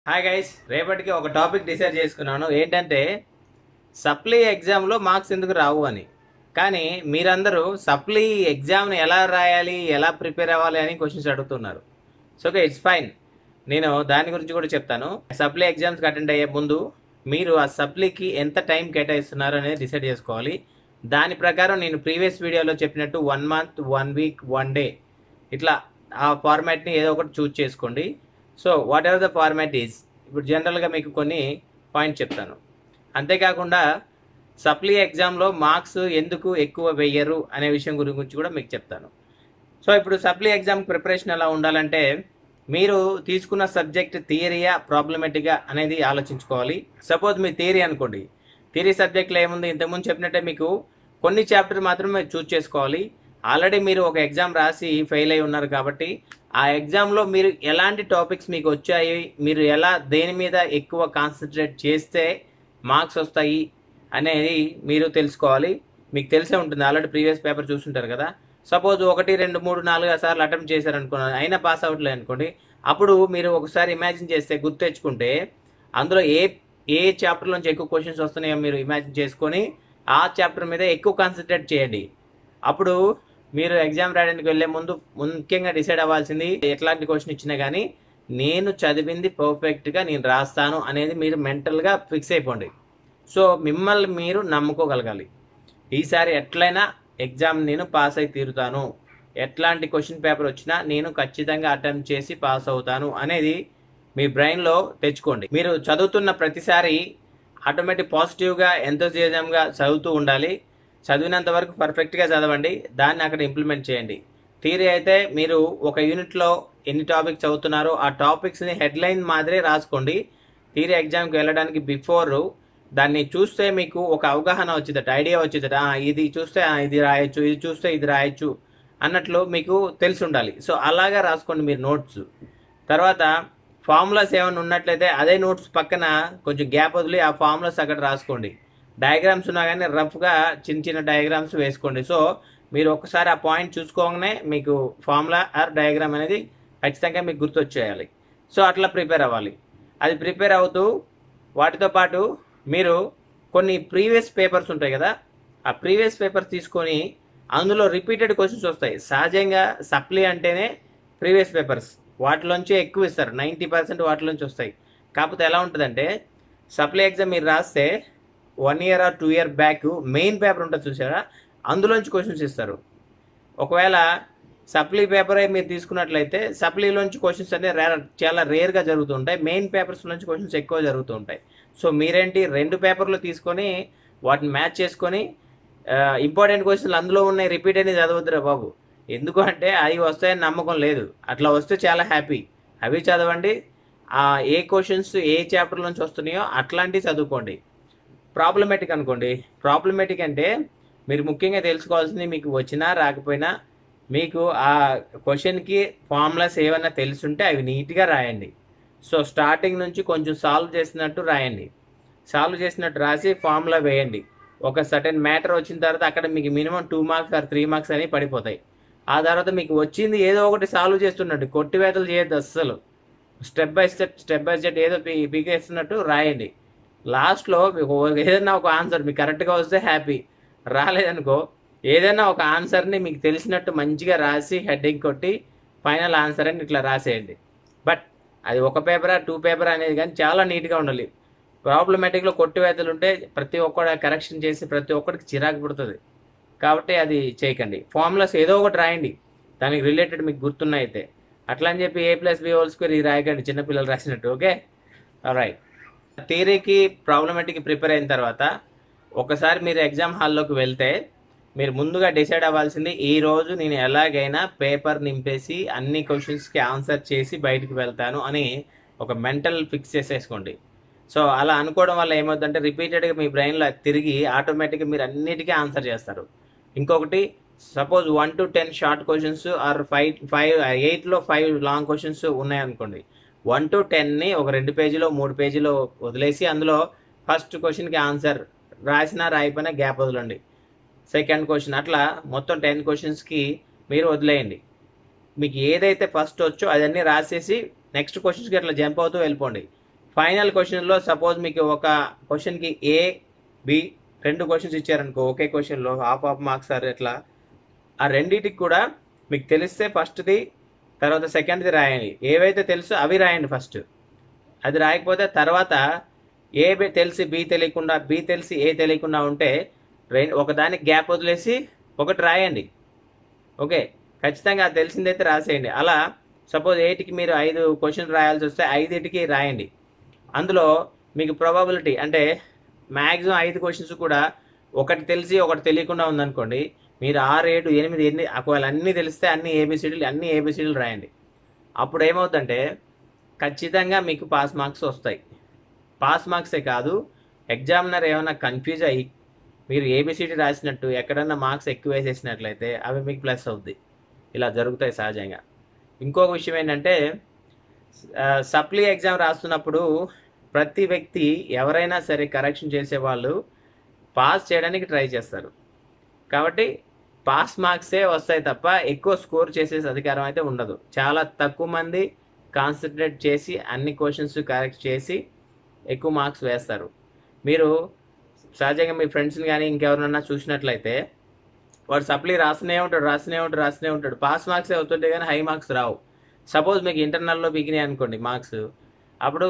hi guys రేపటికి ఒక topic decide చేసుకున్నాను ఏంటంటే సప్లీ ఎగ్జామ్లో మార్క్స్ ఎందుకు రావు అని కానీ మీరందరూ సప్లీ ఎగ్జామ్ని ఎలా రాయాలి ఎలా ప్రిపేర్ అవ్వాలి అని క్వశ్చన్స్ అడుగుతున్నారు సో ఓకే ఇట్స్ ఫైన్ నేను దాని గురించి కూడా చెప్తాను సప్లీ ఎగ్జామ్స్కి అటెండ్ అయ్యే ముందు మీరు ఆ సప్లీకి ఎంత టైం కేటాయిస్తున్నారు అనేది డిసైడ్ చేసుకోవాలి దాని ప్రకారం నేను ప్రీవియస్ వీడియోలో చెప్పినట్టు one month one week one day ఇట్లా ఆ ఫార్మాట్ని ఏదో ఒకటి చూజ్ చేసుకోండి so whatever the format is ఇప్పుడు జనరల్గా మీకు కొన్ని పాయింట్స్ చెప్తాను అంతేకాకుండా సప్లీ ఎగ్జామ్లో మార్క్స్ ఎందుకు ఎక్కువ వెయ్యరు అనే విషయం గురించి కూడా మీకు చెప్తాను సో ఇప్పుడు సప్లీ ఎగ్జామ్ ప్రిపరేషన్ ఎలా ఉండాలంటే మీరు తీసుకున్న సబ్జెక్ట్ థియరీయా ప్రాబ్లమేటిక్గా అనేది ఆలోచించుకోవాలి సపోజ్ మీ థియరీ అనుకోండి థియరీ సబ్జెక్ట్లో ఏముంది ఇంతకుముందు చెప్పినట్టే మీకు కొన్ని చాప్టర్ మాత్రమే చూస్ చేసుకోవాలి ఆల్రెడీ మీరు ఒక ఎగ్జామ్ రాసి ఫెయిల్ అయి ఉన్నారు కాబట్టి ఆ ఎగ్జామ్లో మీరు ఎలాంటి టాపిక్స్ మీకు వచ్చాయి మీరు ఎలా దేని మీద ఎక్కువ కాన్సన్ట్రేట్ చేస్తే మార్క్స్ వస్తాయి అనేది మీరు తెలుసుకోవాలి మీకు తెలిసే ఉంటుంది ఆల్రెడీ ప్రీవియస్ పేపర్ చూస్తుంటారు కదా సపోజ్ ఒకటి రెండు మూడు నాలుగు సార్లు అటెంప్ట్ చేశారనుకున్నాను అయినా పాస్ అవ్వట్లేదు అనుకోండి అప్పుడు మీరు ఒకసారి ఇమాజిన్ చేస్తే గుర్తు తెచ్చుకుంటే అందులో ఏ ఏ చాప్టర్ నుంచి ఎక్కువ క్వశ్చన్స్ వస్తున్నాయో మీరు ఇమాజిన్ చేసుకొని ఆ చాప్టర్ మీద ఎక్కువ కాన్సన్ట్రేట్ చేయండి అప్పుడు మీరు ఎగ్జామ్ రాయడానికి వెళ్ళే ముందు ముఖ్యంగా డిసైడ్ అవ్వాల్సింది ఎట్లాంటి క్వశ్చన్ ఇచ్చినా కానీ నేను చదివింది పర్ఫెక్ట్గా నేను రాస్తాను అనేది మీరు మెంటల్గా ఫిక్స్ అయిపోండి సో మిమ్మల్ని మీరు నమ్ముకోగలగాలి ఈసారి ఎట్లయినా ఎగ్జామ్ నేను పాస్ అయి తీరుతాను ఎట్లాంటి క్వశ్చన్ పేపర్ వచ్చినా నేను ఖచ్చితంగా అటెంప్ట్ చేసి పాస్ అవుతాను అనేది మీ బ్రెయిన్లో తెచ్చుకోండి మీరు చదువుతున్న ప్రతిసారి ఆటోమేటిక్ పాజిటివ్గా ఎంతోజియాజంగా చదువుతూ ఉండాలి చదివినంత వరకు పర్ఫెక్ట్గా చదవండి దాన్ని అక్కడ ఇంప్లిమెంట్ చేయండి థియరీ అయితే మీరు ఒక యూనిట్లో ఎన్ని టాపిక్స్ చదువుతున్నారో ఆ టాపిక్స్ని హెడ్లైన్ మాదిరే రాసుకోండి థియరీ ఎగ్జామ్కి వెళ్ళడానికి బిఫోర్ దాన్ని చూస్తే మీకు ఒక అవగాహన వచ్చిందట ఐడియా వచ్చిందట "ఆ, ఇది చూస్తే ఆ, ఇది రాయొచ్చు ఇది చూస్తే ఇది రాయొచ్చు అన్నట్లు మీకు తెలిసి ఉండాలి సో అలాగా రాసుకోండి మీరు నోట్స్ తర్వాత ఫార్ములాస్ ఏమైనా ఉన్నట్లయితే అదే నోట్స్ పక్కన కొంచెం గ్యాప్ వదిలి ఆ ఫార్ములాస్ అక్కడ రాసుకోండి డయాగ్రామ్స్ ఉన్నా కానీ రఫ్గా చిన్న చిన్న డయాగ్రామ్స్ వేసుకోండి సో మీరు ఒకసారి ఆ పాయింట్ చూసుకోగానే మీకు ఫార్ములా ఆర్ డయాగ్రామ్ అనేది ఖచ్చితంగా మీకు గుర్తొచ్చేయాలి సో అట్లా ప్రిపేర్ అవ్వాలి అది ప్రిపేర్ అవుతూ వాటితో పాటు మీరు కొన్ని ప్రీవియస్ పేపర్స్ ఉంటాయి కదా ఆ ప్రీవియస్ పేపర్స్ తీసుకొని అందులో రిపీటెడ్ క్వశ్చన్స్ వస్తాయి సహజంగా సప్లీ అంటేనే ప్రీవియస్ పేపర్స్ వాటిలోంచి ఎక్కువ ఇస్తారు నైంటీ పర్సెంట్ వాటిలోంచి వస్తాయి కాకపోతే ఎలా ఉంటుందంటే సప్లీ ఎగ్జామ్ మీరు రాస్తే one year or two year back main paper ఉంటుంది చూసారా అందులోంచి క్వశ్చన్స్ ఇస్తారు ఒకవేళ సప్లీ పేపరే మీరు తీసుకున్నట్లయితే సప్లీలోంచి క్వశ్చన్స్ అనేవి రేర్ చాలా రేర్గా జరుగుతుంటాయి మెయిన్ పేపర్స్ నుంచి క్వశ్చన్స్ ఎక్కువ జరుగుతూ ఉంటాయి సో మీరేంటి రెండు పేపర్లు తీసుకొని వాటిని మ్యాచ్ చేసుకొని ఇంపార్టెంట్ క్వశ్చన్లు అందులో ఉన్నాయి రిపీట్ అనేది చదవద్దురా బాబు ఎందుకు అంటే అవి వస్తాయని నమ్మకం లేదు అట్లా వస్తే చాలా హ్యాపీ అవి చదవండి ఆ ఏ క్వశ్చన్స్ ఏ చాప్టర్ నుంచి వస్తున్నాయో అట్లాంటివి చదువుకోండి ప్రాబ్లమేటిక్ అనుకోండి ప్రాబ్లమేటిక్ అంటే మీరు ముఖ్యంగా తెలుసుకోవాల్సింది మీకు వచ్చినా రాకపోయినా మీకు ఆ క్వశ్చన్కి ఫార్ములాస్ ఏమైనా తెలుసుంటే అవి నీట్గా రాయండి సో స్టార్టింగ్ నుంచి కొంచెం సాల్వ్ చేసినట్టు రాయండి సాల్వ్ చేసినట్టు రాసి ఫార్ములా వేయండి ఒక సర్టెన్ మ్యాటర్ వచ్చిన తర్వాత అక్కడ మీకు minimum two marks or three marks అనేవి పడిపోతాయి ఆ తర్వాత మీకు వచ్చింది ఏదో ఒకటి సాల్వ్ చేస్తున్నట్టు కొట్టివేతలు చేయొద్దు అస్సలు step by step step by step ఏదో పీ పీకేస్తున్నట్టు రాయండి లాస్ట్లో మీకు ఏదైనా ఒక ఆన్సర్ మీకు కరెక్ట్గా వస్తే హ్యాపీ రాలేదనుకో ఏదైనా ఒక ఆన్సర్ని మీకు తెలిసినట్టు మంచిగా రాసి హెడ్డింగ్ కొట్టి ఫైనల్ ఆన్సర్ అని ఇట్లా రాసేయండి బట్ అది ఒక పేపరా టూ పేపర్ అనేది కానీ చాలా నీట్గా ఉండాలి ప్రాబ్లమేటిక్లో కొట్టివేతలు ఉంటే ప్రతి ఒక్కడు కరెక్షన్ చేసి ప్రతి ఒక్కడికి చిరాకు పుడుతుంది కాబట్టి అది చేయకండి ఫార్ములాస్ ఏదో ఒకటి రాయండి దానికి రిలేటెడ్ మీకు గుర్తున్నాయి అయితే అట్లా అని చెప్పి A plus B whole square ఇది రాయకండి చిన్నపిల్లలు రాసినట్టు ఓకే రైట్ థియరీకి ప్రాబ్లమేటిక్ ప్రిపేర్ అయిన తర్వాత ఒకసారి మీరు ఎగ్జామ్ హాల్లోకి వెళ్తే మీరు ముందుగా డిసైడ్ అవ్వాల్సింది ఈ రోజు నేను ఎలాగైనా పేపర్ నింపేసి అన్ని క్వశ్చన్స్కి ఆన్సర్ చేసి బయటికి వెళ్తాను అని ఒక మెంటల్ ఫిక్స్ చేసేసుకోండి సో అలా అనుకోవడం వల్ల ఏమవుతుందంటే రిపీటెడ్గా మీ బ్రెయిన్లో తిరిగి ఆటోమేటిక్గా మీరు అన్నిటికీ ఆన్సర్ చేస్తారు ఇంకొకటి suppose one to ten short questions or five five ఎయిట్లో ఫైవ్ లాంగ్ క్వశ్చన్స్ ఉన్నాయనుకోండి వన్ టు టెన్ని ఒక రెండు పేజీలో మూడు పేజీలో వదిలేసి అందులో ఫస్ట్ క్వశ్చన్కి ఆన్సర్ రాసినా రాయిపోయినా గ్యాప్ వదలండి సెకండ్ క్వశ్చన్ అట్లా మొత్తం టెన్ క్వశ్చన్స్కి మీరు వదిలేయండి మీకు ఏదైతే ఫస్ట్ వచ్చో అదన్నీ రాసేసి నెక్స్ట్ క్వశ్చన్స్కి అట్లా జంప్ అవుతూ వెళ్ళిపోండి ఫైనల్ క్వశ్చన్లో సపోజ్ మీకు ఒక క్వశ్చన్కి ఏ బి రెండు క్వశ్చన్స్ ఇచ్చారనుకో ఒకే క్వశ్చన్లో హాఫ్ హాఫ్ మార్క్స్ ఆర్ ఎట్లా ఆ రెండింటికి కూడా మీకు తెలిస్తే ఫస్ట్ది తర్వాత సెకండ్ది రాయండి ఏవైతే తెలుసో అవి రాయండి ఫస్ట్ అది రాయకపోతే తర్వాత ఏ బి తెలిసి బి తెలియకుండా బి తెలిసి ఏ తెలియకుండా ఉంటే రెండు ఒకదానికి గ్యాప్ వదిలేసి ఒకటి రాయండి ఓకే ఖచ్చితంగా అది తెలిసిందైతే రాసేయండి అలా సపోజ్ ఎయిట్కి మీరు ఐదు క్వశ్చన్ రాయాల్సి వస్తే ఐదింటికి రాయండి అందులో మీకు ప్రాబబిలిటీ అంటే మ్యాక్సిమం ఐదు క్వశ్చన్స్ కూడా ఒకటి తెలిసి ఒకటి తెలియకుండా ఉందనుకోండి మీరు ఆరు ఏడు ఎనిమిది ఎన్ని ఒకవేళ అన్నీ తెలిస్తే అన్ని ఏబిసిడీలు అన్ని ఏబిసిడీలు రాయండి అప్పుడు ఏమవుతుందంటే ఖచ్చితంగా మీకు పాస్ మార్క్స్ వస్తాయి పాస్ మార్క్సే కాదు ఎగ్జామినర్ ఏమైనా కన్ఫ్యూజ్ అయ్యి మీరు ఏబిసిడి రాసినట్టు ఎక్కడన్నా మార్క్స్ ఎక్కువ వేసేసినట్లయితే అవి మీకు ప్లస్ అవుద్ది ఇలా జరుగుతాయి సహజంగా ఇంకొక విషయం ఏంటంటే సప్లీ ఎగ్జామ్ రాస్తున్నప్పుడు ప్రతి వ్యక్తి ఎవరైనా సరే కరెక్షన్ చేసేవాళ్ళు పాస్ చేయడానికి ట్రై చేస్తారు కాబట్టి పాస్ మార్క్సే వస్తాయి తప్ప ఎక్కువ స్కోర్ చేసే అధికారం అయితే ఉండదు చాలా తక్కువ మంది కాన్సన్ట్రేట్ చేసి అన్ని క్వశ్చన్స్ కరెక్ట్ చేసి ఎక్కువ మార్క్స్ వేస్తారు మీరు సహజంగా మీ ఫ్రెండ్స్ని కానీ ఇంకెవరినన్నా చూసినట్లయితే వాడు సప్లీ రాస్తూనే ఉంటాడు రాస్తూనే ఉంటాడు రాస్తూనే ఉంటాడు పాస్ మార్క్సే అవుతుంటే కానీ హై మార్క్స్ రావు సపోజ్ మీకు ఇంటర్నల్లో బిగినాయి అనుకోండి మార్క్స్ అప్పుడు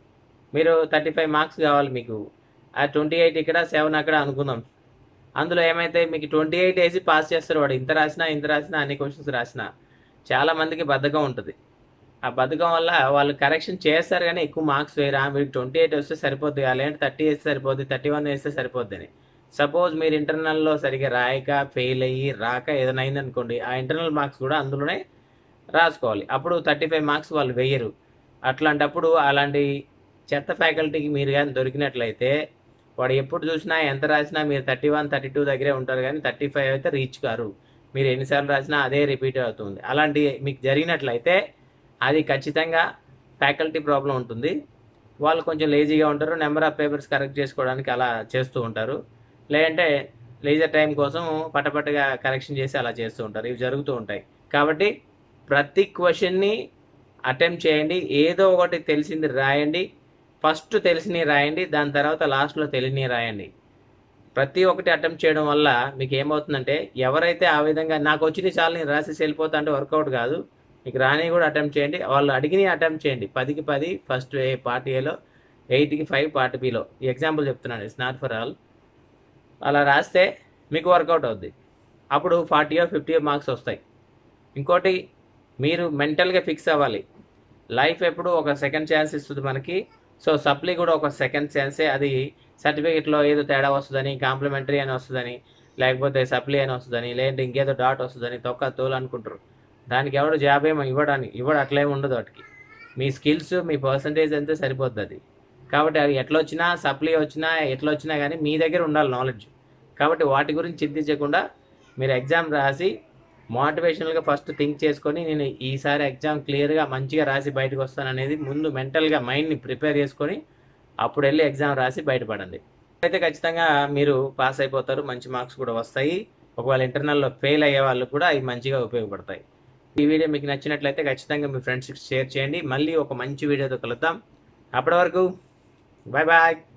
మీరు థర్టీ ఫైవ్ మార్క్స్ కావాలి మీకు ఆ ట్వంటీ ఎయిట్ ఇక్కడ సెవెన్ అక్కడ అనుకుందాం అందులో ఏమైతే మీకు ట్వంటీ ఎయిట్ వేసి పాస్ చేస్తారు వాడు ఇంత రాసినా ఇంత రాసినా అన్ని క్వశ్చన్స్ రాసినా చాలా మందికి బద్ధకం ఉంటుంది ఆ బద్ధకం వల్ల వాళ్ళు కరెక్షన్ చేస్తారు కానీ ఎక్కువ మార్క్స్ వేయరా మీకు ట్వంటీ ఎయిట్ వస్తే సరిపోద్ది లేదంటే థర్టీ వేస్తే సరిపోద్ది థర్టీ వన్ వేస్తే సరిపోద్ది అని సపోజ్ మీరు ఇంటర్నల్లో సరిగ్గా రాయక ఫెయిల్ అయ్యి రాక ఏదైనా అయిందనుకోండి ఆ ఇంటర్నల్ మార్క్స్ కూడా అందులోనే రాసుకోవాలి అప్పుడు థర్టీ ఫైవ్ మార్క్స్ వాళ్ళు వేయరు అట్లాంటప్పుడు అలాంటి చెత్త ఫ్యాకల్టీకి మీరు కానీ దొరికినట్లయితే వాడు ఎప్పుడు చూసినా ఎంత రాసినా మీరు థర్టీ వన్ థర్టీ టూ దగ్గరే ఉంటారు కానీ థర్టీ ఫైవ్ అయితే రీచ్ కారు మీరు ఎన్నిసార్లు రాసినా అదే రిపీట్ అవుతుంది అలాంటి మీకు జరిగినట్లయితే అది ఖచ్చితంగా ఫ్యాకల్టీ ప్రాబ్లం ఉంటుంది వాళ్ళు కొంచెం లేజీగా ఉంటారు నెంబర్ ఆఫ్ పేపర్స్ కరెక్ట్ చేసుకోవడానికి అలా చేస్తూ ఉంటారు లేదంటే లేజర్ టైం కోసం పటపటగా కరెక్షన్ చేసి అలా చేస్తూ ఉంటారు ఇవి జరుగుతూ ఉంటాయి కాబట్టి ప్రతి క్వశ్చన్ని అటెంప్ట్ చేయండి ఏదో ఒకటి తెలిసింది రాయండి ఫస్ట్ తెలిసినవి రాయండి దాని తర్వాత లాస్ట్లో తెలియని రాయండి ప్రతి ఒక్కటి అటెంప్ట్ చేయడం వల్ల మీకు ఏమవుతుందంటే ఎవరైతే ఆ విధంగా నాకు వచ్చింది చాలు నేను రాసేసి వెళ్ళిపోతా అంటే వర్కౌట్ కాదు మీకు రాని కూడా అటెంప్ట్ చేయండి వాళ్ళు అడిగిన అటెంప్ట్ చేయండి పదికి పది ఫస్ట్ ఏ పార్ట్ ఏలో ఎయిట్కి ఫైవ్ పార్ట్ బిలో ఈ ఎగ్జాంపుల్ చెప్తున్నాను ఇట్స్ నాట్ ఫర్ ఆల్ అలా రాస్తే మీకు వర్కౌట్ అవుద్ది అప్పుడు ఫార్టీ ఫిఫ్టీ మార్క్స్ వస్తాయి ఇంకోటి మీరు మెంటల్గా ఫిక్స్ అవ్వాలి లైఫ్ ఎప్పుడు ఒక సెకండ్ ఛాన్స్ ఇస్తుంది మనకి సో సప్లీ కూడా ఒక సెకండ్ ఛాన్సే అది సర్టిఫికేట్లో ఏదో తేడా వస్తుందని కాంప్లిమెంటరీ అని వస్తుందని లేకపోతే సప్లీ అని వస్తుందని లేదంటే ఇంకేదో డాట్ వస్తుందని తొక్క తోలు అనుకుంటారు దానికి ఎవడు జాబ్ ఏమో ఇవ్వడానికి ఇవ్వడు అట్లేమి ఉండదు వాటికి మీ స్కిల్స్ మీ పర్సంటేజ్ అంతే సరిపోద్ది అది కాబట్టి అది ఎట్లా వచ్చినా సప్లీ వచ్చినా ఎట్లా వచ్చినా కానీ మీ దగ్గర ఉండాలి నాలెడ్జ్ కాబట్టి వాటి గురించి చింతించకుండా మీరు ఎగ్జామ్ రాసి మోటివేషనల్గా ఫస్ట్ థింక్ చేసుకొని నేను ఈసారి ఎగ్జామ్ క్లియర్గా మంచిగా రాసి బయటకు వస్తాను అనేది ముందు మెంటల్గా మైండ్ని ప్రిపేర్ చేసుకొని అప్పుడు వెళ్ళి ఎగ్జామ్ రాసి బయటపడండి అయితే ఖచ్చితంగా మీరు పాస్ అయిపోతారు మంచి మార్క్స్ కూడా వస్తాయి ఒకవేళ ఇంటర్నల్లో ఫెయిల్ అయ్యే వాళ్ళు కూడా అవి మంచిగా ఉపయోగపడతాయి ఈ వీడియో మీకు నచ్చినట్లయితే ఖచ్చితంగా మీ ఫ్రెండ్స్కి షేర్ చేయండి మళ్ళీ ఒక మంచి వీడియోతో కలుద్దాం అప్పటి వరకు బాయ్ బాయ్